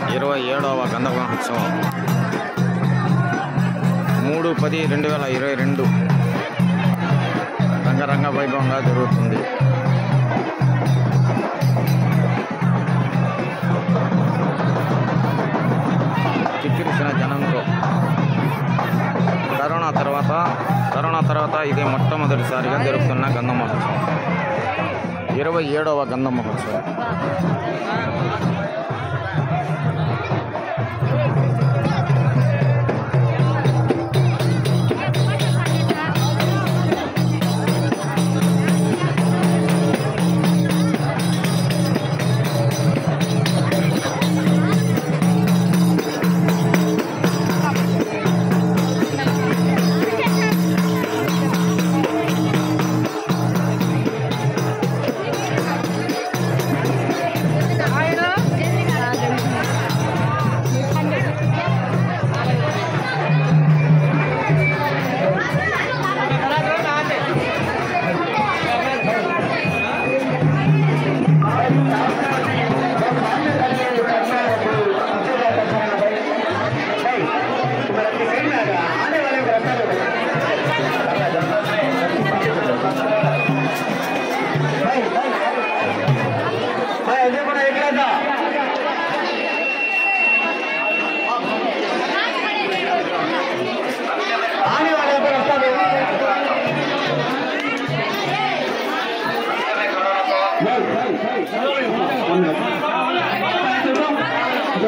ఇరవై ఏడవ గంధ మహోత్సవం మూడు పది రెండు వేల ఇరవై రెండు రంగరంగ వైభవంగా జరుగుతుంది కిక్కిరిసిన జనంతో కరోనా తర్వాత కరోనా తర్వాత ఇదే మొట్టమొదటిసారిగా జరుగుతున్న గంధ మహోత్సవం ఇరవై ఏడవ గంధ మహోత్సవం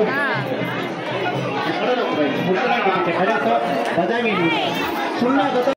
ಸುಣ್ಣ